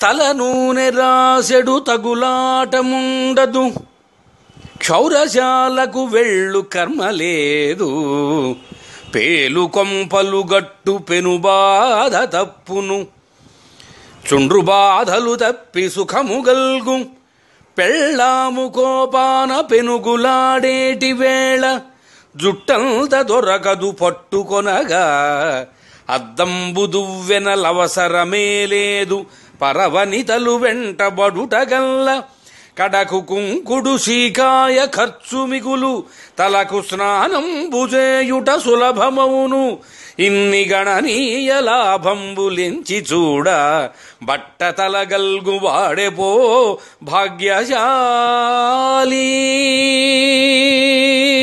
తల నూనె రాసెడు తగులాటముండదు క్షౌరశాలకు వెళ్ళు కర్మ లేదు పేలు కొంపలు గట్టు పెనుబాధ తప్పును చుండ్రు బాధలు తప్పి సుఖము గల్గు పెళ్ళాము కోపాన పెనుగులాడేటి వేళ జుట్టంత దొరకదు పట్టుకొనగా అద్దంబు దువ్వెనలవసరమే లేదు పరవనితలు వెంటబడుటగల్ల కడకు కుంకుడు శీకాయ ఖర్చు మిగులు తలకు స్నానం బుజేయుట సులభమౌను ఇన్ని గణనీయ లాభంబులించి చూడ బట్ట తలగల్గు వాడెపో భాగ్యశాలి